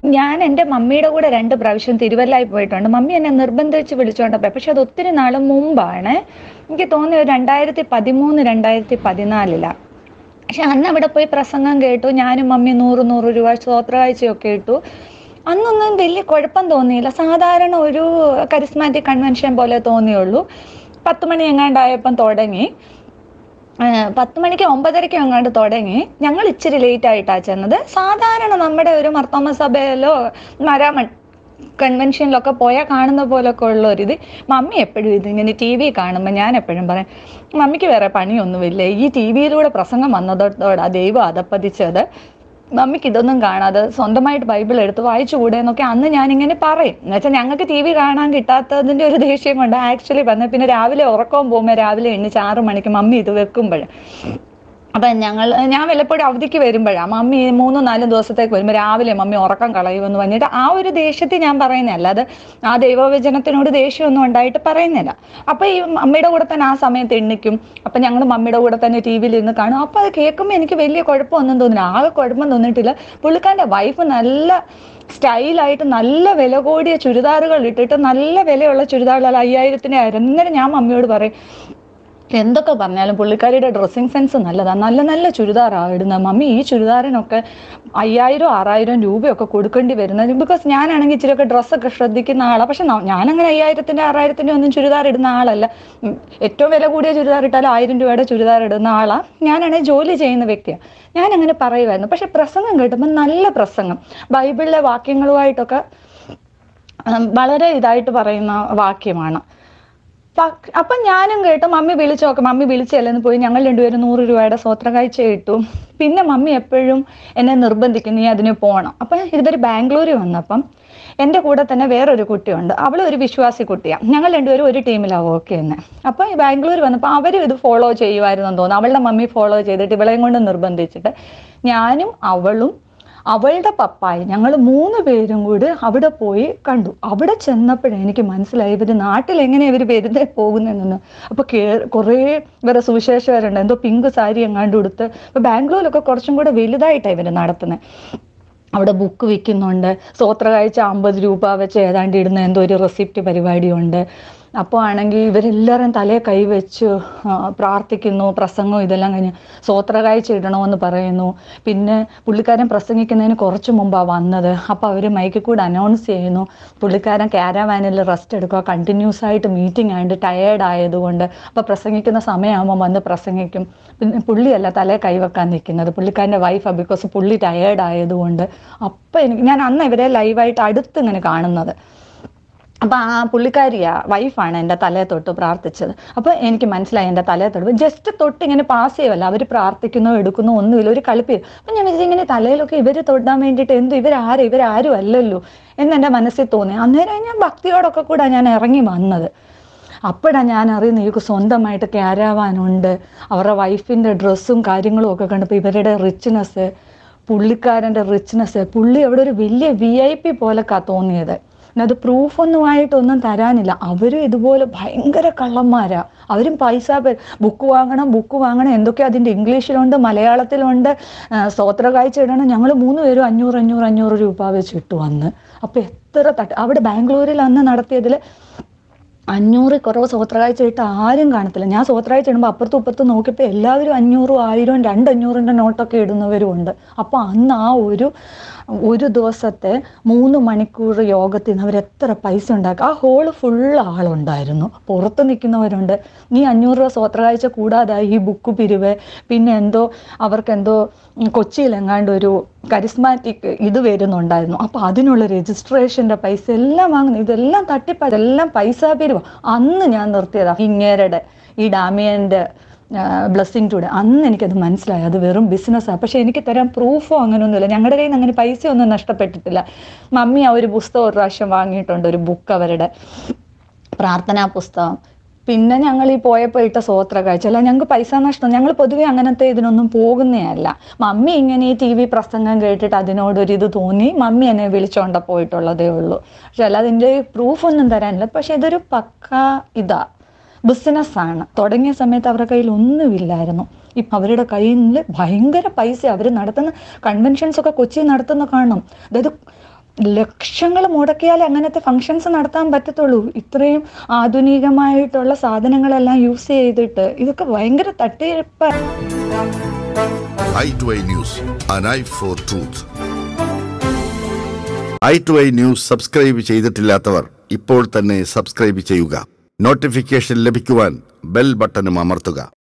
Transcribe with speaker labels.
Speaker 1: ഞാൻ എൻ്റെ മമ്മിയുടെ കൂടെ രണ്ട് പ്രാവശ്യം തിരുവല്ലായി പോയിട്ടുണ്ട് മമ്മി എന്നെ നിർബന്ധിച്ച് വിളിച്ചുകൊണ്ട് പോയി പക്ഷെ അത് ഒത്തിരി നാൾ മുമ്പാണ് എനിക്ക് തോന്നി ഒരു രണ്ടായിരത്തി പതിമൂന്ന് രണ്ടായിരത്തി പതിനാലിലാണ് പക്ഷെ അന്ന് അവിടെ പോയി പ്രസംഗം കേട്ടു ഞാനും മമ്മി നൂറ് നൂറ് രൂപ സ്വോത്രകാഴ്ചയൊക്കെ ഇട്ടു അന്നൊന്നും വലിയ കുഴപ്പം തോന്നിയില്ല സാധാരണ ഒരു കരിസ്മാറ്റിക് കൺവെൻഷൻ പോലെ തോന്നിയുള്ളൂ പത്ത് മണി എങ്ങാണ്ടായപ്പം തുടങ്ങി ആ, പത്ത് മണിക്ക് ഒമ്പതരയ്ക്ക് എങ്ങാണ്ട് തുടങ്ങി ഞങ്ങൾ ഇച്ചിരി ലേറ്റ് ആയിട്ടാണ് ചെന്നത് സാധാരണ നമ്മുടെ ഒരു മർത്തോമ സഭയിലോ മരാമൺ കൺവെൻഷനിലൊക്കെ പോയാൽ കാണുന്ന പോലൊക്കെ ഉള്ള ഒരു ഇത് മമ്മി എപ്പോഴും ഇതിങ്ങനെ ടി വി കാണുമ്പോൾ ഞാൻ എപ്പോഴും പറയും മമ്മിക്ക് വേറെ പണിയൊന്നുമില്ല ഈ ടി വിയിലൂടെ പ്രസംഗം വന്നതോടെ ദൈവം അതപ്പതിച്ചത് മമ്മിക്ക് ഇതൊന്നും കാണാതെ സ്വന്തമായിട്ട് ബൈബിൾ എടുത്ത് വായിച്ചുകൂടെ എന്നൊക്കെ അന്ന് ഞാനിങ്ങനെ പറയും എന്നുവെച്ചാൽ ഞങ്ങൾക്ക് ടി വി കാണാൻ കിട്ടാത്തതിൻ്റെ ഒരു ദേഷ്യം കൊണ്ട് ആക്ച്വലി വന്ന് പിന്നെ രാവിലെ ഉറക്കം പോകുമ്പോൾ രാവിലെ എണ്ണിച്ച് ആറ് മണിക്ക് മമ്മി ഇത് വെക്കുമ്പോൾ അപ്പം ഞങ്ങൾ ഞാൻ വല്ലപ്പോഴും അവധിക്ക് വരുമ്പോഴാണ് മമ്മി മൂന്നും നാലും ദിവസത്തേക്ക് വരുമ്പോൾ രാവിലെ മമ്മി ഉറക്കം കളയുമെന്ന് പറഞ്ഞിട്ട് ആ ഒരു ദേഷ്യത്തിൽ ഞാൻ പറയുന്നതല്ല അല്ലാതെ ആ ദൈവവചനത്തിനോട് ദേഷ്യമൊന്നും ഉണ്ടായിട്ട് പറയുന്നില്ല അപ്പം ഈ മമ്മിയുടെ കൂടെ തന്നെ ആ സമയത്ത് എണ്ണിക്കും അപ്പം ഞങ്ങൾ മമ്മിയുടെ കൂടെ തന്നെ ടി വിയിൽ ഇരുന്ന് കാണും അപ്പം അത് കേൾക്കുമ്പോൾ എനിക്ക് വലിയ കുഴപ്പമൊന്നും തോന്നില്ല ആകെ കുഴപ്പം തോന്നിയിട്ടില്ല പുള്ളിക്കാരൻ്റെ വൈഫ് നല്ല സ്റ്റൈലായിട്ട് നല്ല വില കൂടിയ ചുരിദാറുകൾ ഇട്ടിട്ട് നല്ല വിലയുള്ള ചുരിദാറുകൾ അയ്യായിരത്തിൻ്റെ ആയിരം ഇന്നലെ ഞാൻ മമ്മിയോട് പറയും എന്തൊക്കെ പറഞ്ഞാലും പുള്ളിക്കാരിയുടെ ഡ്രസ്സിങ് സെൻസ് നല്ലതാണ് നല്ല നല്ല ചുരിദാറാണ് ഇടുന്നത് മമ്മി ഈ ചുരിദാറിനൊക്കെ അയ്യായിരം ആറായിരം രൂപയൊക്കെ കൊടുക്കേണ്ടി വരുന്നത് ബിക്കോസ് ഞാനാണെങ്കിൽ ഇച്ചിരിയൊക്കെ ഡ്രസ്സൊക്കെ ശ്രദ്ധിക്കുന്ന ആളാണ് പക്ഷെ ന- ഞാനങ്ങനെ അയ്യായിരത്തിൻ്റെ ആറായിരത്തിൻ്റെ ഒന്നും ചുരിദാർ ഇടുന്ന ആളല്ല ഉം, ഏറ്റവും വില കൂടിയ ചുരിദാർ ഇട്ടാലും ആയിരം രൂപയുടെ ചുരിദാർ ഇടുന്ന ആളാണ് ഞാനാണെങ്കിൽ ജോലി ചെയ്യുന്ന വ്യക്തിയാണ് ഞാനങ്ങനെ പറയുമായിരുന്നു പക്ഷെ പ്രസംഗം കേട്ടപ്പോൾ നല്ല പ്രസംഗം ബൈബിളിലെ വാക്യങ്ങളുമായിട്ടൊക്കെ ഉം, വളരെ ഇതായിട്ട് പറയുന്ന വാക്യമാണ് പ- അപ്പം ഞാനും കേട്ടു മമ്മി വിളിച്ചു നോക്കാം മമ്മി വിളിച്ചല്ലെന്ന് പോയി ഞങ്ങൾ രണ്ടുപേരും നൂറ് രൂപയുടെ സ്വോത്രകാഴ്ച ഇട്ടു പിന്നെ മമ്മി എപ്പോഴും എന്നെ നിർബന്ധിക്കും നീ അതിന് പോകണം അപ്പം ഇവർ ബാംഗ്ലൂർ വന്നപ്പം എൻ്റെ കൂടെ തന്നെ വേറൊരു കുട്ടിയുണ്ട് അവൾ ഒരു വിശ്വാസി കുട്ടിയാണ് ഞങ്ങൾ രണ്ടുപേരും ഒരു ടീമിലാണ് വർക്ക് ചെയ്യുന്നത് അപ്പം ഈ ബാംഗ്ലൂർ വന്നപ്പോൾ അവരും ഇത് ഫോളോ ചെയ്യുമായിരുന്നെന്ന് തോന്നുന്നു അവളുടെ മമ്മി ഫോളോ ചെയ്തിട്ട് ഇവളെയും കൊണ്ട് നിർബന്ധിച്ചിട്ട് ഞാനും അവളും അവളുടെ പപ്പായി ഞങ്ങൾ മൂന്ന് പേരും കൂടി അവിടെ പോയി കണ്ടു അവിടെ ചെന്നപ്പോഴേ എനിക്ക് മനസ്സിലായി ഇവര് നാട്ടിൽ എങ്ങനെ ഇവർ വെറുതെ പോകുന്നതെന്ന് അപ്പൊ കേ കുറേ ഇവരെ സുവിശേഷകരുണ്ട് എന്തോ പിങ്ക് സാരി എങ്ങാണ്ട് ഉടുത്ത് ഇപ്പൊ ബാംഗ്ലൂരിലൊക്കെ കുറച്ചും കൂടെ വലുതായിട്ടാണ് ഇവര് നടത്തുന്നത് അവിടെ ബുക്ക് വിൽക്കുന്നുണ്ട് സ്വോത്രകാഴ്ച അമ്പത് രൂപ വെച്ച് ഏതാണ്ട് ഇടുന്ന എന്തോ ഒരു റെസിപ്റ്റ് പരിപാടിയുണ്ട് അപ്പോൾ ആണെങ്കിൽ ഇവരെല്ലാവരും തലയെ കൈവച്ച് ആ, പ്രാർത്ഥിക്കുന്നു പ്രസംഗവും ഇതെല്ലാം കഴിഞ്ഞ് സ്വോത്രകാഴ്ച ഇടണമെന്ന് പറയുന്നു പിന്നെ പുള്ളിക്കാരൻ പ്രസംഗിക്കുന്നതിന് കുറച്ച് മുമ്പാണ് വന്നത് അപ്പോൾ അവർ മൈക്കിൽ കൂടെ അനൗൺസ് ചെയ്യുന്നു പുള്ളിക്കാരൻ ക്യാരവാനിൽ റെസ്റ്റ് എടുക്കുക കണ്ടിന്യൂസ് ആയിട്ട് മീറ്റിംഗ് ആയിട്ട് ടയേർഡ് ആയതുകൊണ്ട് അപ്പോൾ പ്രസംഗിക്കുന്ന സമയമാകുമ്പോൾ വന്ന് പ്രസംഗിക്കും പിന്നെ പുള്ളിയല്ല തലയെ കൈവെക്കാൻ നിൽക്കുന്നത് പുള്ളിക്കാരൻ്റെ വൈഫാണ് ബിക്കോസ് പുള്ളി ടയേർഡ് ആയതുകൊണ്ട് അപ്പം എനിക്ക് ഞാൻ അന്ന് ഇവരെ ലൈവായിട്ട് അടുത്ത് ഇങ്ങനെ കാണുന്നത് അപ്പം ആ പുള്ളിക്കാരിയാ വൈഫാണ് എൻ്റെ തലയെ തൊട്ട് പ്രാർത്ഥിച്ചത് അപ്പോൾ എനിക്ക് മനസ്സിലായി എൻ്റെ തലയെ തൊട്ട് ജസ്റ്റ് തൊട്ട് ഇങ്ങനെ പാസ് ചെയ്യുമല്ല അവർ പ്രാർത്ഥിക്കുന്നോ എടുക്കുന്നോ ഒന്നുമില്ല ഒരു കളിപ്പ് അപ്പം ഞാൻ വിചാരിച്ചു ഇങ്ങനെ തലയിലൊക്കെ ഇവർ തൊടാൻ വേണ്ടിയിട്ട് എന്ത് ഇവരാരും ഇവരാരും അല്ലല്ലോ എന്ന് എൻ്റെ മനസ്സിൽ തോന്നി അന്നേരം ഞാൻ ഭക്തിയോടൊക്കെ കൂടെ ഞാൻ ഇറങ്ങി വന്നത് അപ്പോഴാണ് ഞാൻ അറിയുന്നത് ഇവർക്ക് സ്വന്തമായിട്ട് ക്യാരാവാനുണ്ട് അവരുടെ വൈഫിൻ്റെ ഡ്രസ്സും കാര്യങ്ങളും ഒക്കെ കണ്ടപ്പോൾ ഇവരുടെ റിച്ച്നെസ് പുള്ളിക്കാരൻ്റെ റിച്ച്നെസ് പുള്ളി അവിടെ ഒരു വലിയ വി ഐ പി പോലൊക്കെ തോന്നിയത് പിന്നെ അത് പ്രൂഫൊന്നും ആയിട്ടൊന്നും തരാനില്ല അവരും ഇതുപോലെ ഭയങ്കര കള്ളന്മാരാ അവരും പൈസ ബുക്ക് വാങ്ങണം ബുക്ക് വാങ്ങണം എന്തൊക്കെ അതിൻ്റെ ഇംഗ്ലീഷിലുണ്ട് മലയാളത്തിലുണ്ട് ആ, സ്തോത്ര കാഴ്ച ഇടണം ഞങ്ങൾ മൂന്ന് പേരും അഞ്ഞൂറ് അഞ്ഞൂറ് അഞ്ഞൂറ് രൂപ വെച്ച് ഇട്ട് വന്ന് അപ്പോൾ എത്ര തട്ട് അവിടെ ബാംഗ്ലൂരിൽ അന്ന് നടത്തിയതിൽ അഞ്ഞൂറ് കുറവ് സ്വോത്രകാഴ്ച ഇട്ട് ആരും കാണത്തില്ല ഞാൻ സ്വോത്രകാഴ്ച ഇടുമ്പോൾ അപ്പുറത്തും ഇപ്പുറത്തും നോക്കിയപ്പോൾ എല്ലാവരും അഞ്ഞൂറും ആയിരവും രണ്ട് അഞ്ഞൂറിൻ്റെ നോട്ടൊക്കെ ഇടുന്നവരും ഉണ്ട് അപ്പോൾ അന്ന് ആ ഒരു ഒരു ദിവസത്തെ മൂന്ന് മണിക്കൂർ യോഗത്തിൽ നിന്ന് അവരെത്ര പൈസ ഉണ്ടാക്കുക ആ ഹോള് ഫുൾ ആളുണ്ടായിരുന്നു പുറത്ത് നിൽക്കുന്നവരുണ്ട് നീ അഞ്ഞൂറ് രൂപ സ്വോത്രകാഴ്ച കൂടാതെ ഈ ബുക്ക് പിരിവ് പിന്നെ എന്തോ അവർക്കെന്തോ ഉം, കൊച്ചിയിലെങ്ങാണ്ട് ഒരു കരിസ്മാറ്റിക് ഇത് വരുന്നുണ്ടായിരുന്നു അപ്പോൾ അതിനുള്ള രജിസ്ട്രേഷൻ്റെ പൈസ എല്ലാം വാങ്ങുന്നു ഇതെല്ലാം തട്ടിപ്പ് ഇതെല്ലാം പൈസ പിരിവ് അന്ന് ഞാൻ നിർത്തിയതാ ഇങ്ങേരുടെ ഈ ഡാമിയൻ്റെ ബ്ലെസ്സിങ് ടൂടെ അന്ന് എനിക്കത് മനസ്സിലായി അത് വെറും ബിസിനസ്സാണ് പക്ഷെ എനിക്ക് തരാൻ പ്രൂഫോ അങ്ങനെയൊന്നുമില്ല ഞങ്ങളുടെ കയ്യിൽ നിന്ന് അങ്ങനെ പൈസ ഒന്നും നഷ്ടപ്പെട്ടിട്ടില്ല മമ്മി ആ ഒരു പുസ്തകം ഒരു പ്രാവശ്യം വാങ്ങിയിട്ടുണ്ട് ഒരു ബുക്ക് അവരുടെ പ്രാർത്ഥനാ പുസ്തകം പിന്നെ ഞങ്ങൾ ഈ പോയപ്പോൾ ഇട്ട സ്വോത്ര കാഴ്ച അല്ല ഞങ്ങൾക്ക് പൈസ നഷ്ടം ഞങ്ങൾ പൊതുവെ അങ്ങനത്തെ ഇതിനൊന്നും പോകുന്നതല്ല മമ്മി ഇങ്ങനെ ഈ ടി വി പ്രസംഗം കേട്ടിട്ട് അതിനോടൊരിത് തോന്നി മമ്മി എന്നെ വിളിച്ചോണ്ട പോയിട്ടുള്ളതേ ഉള്ളൂ പക്ഷെ അല്ലാതെ ഇതിൻ്റെ പ്രൂഫൊന്നും തരാനില്ല പക്ഷെ ഇതൊരു പക്ക ഇതാ ബിസിനസ്സാണ് തുടങ്ങിയ സമയത്ത് അവരുടെ കയ്യിൽ ഒന്നുമില്ലായിരുന്നു ഇപ്പം അവരുടെ കയ്യിൽ ഭയങ്കര പൈസ അവർ നടത്തുന്ന കൺവെൻഷൻസ് ഒക്കെ കൊച്ചി നടത്തുന്ന കാണണം അതായത് ലക്ഷങ്ങൾ മുടക്കിയാലേ അങ്ങനത്തെ ഫങ്ഷൻസ് നടത്താൻ പറ്റത്തുള്ളൂ ഇത്രയും ആധുനികമായിട്ടുള്ള സാധനങ്ങളെല്ലാം യൂസ് ചെയ്തിട്ട് ഇതൊക്കെ ഭയങ്കര തട്ടിപ്പ്
Speaker 2: I to I news an eye for truth I to I news subscribe ചെയ്തിട്ടില്ലാത്തവർ ഇപ്പോൾ തന്നെ സബ്സ്ക്രൈബ് ചെയ്യുക നോട്ടിഫിക്കേഷൻ ലഭിക്കുവാൻ ബെൽ ബട്ടണും അമർത്തുക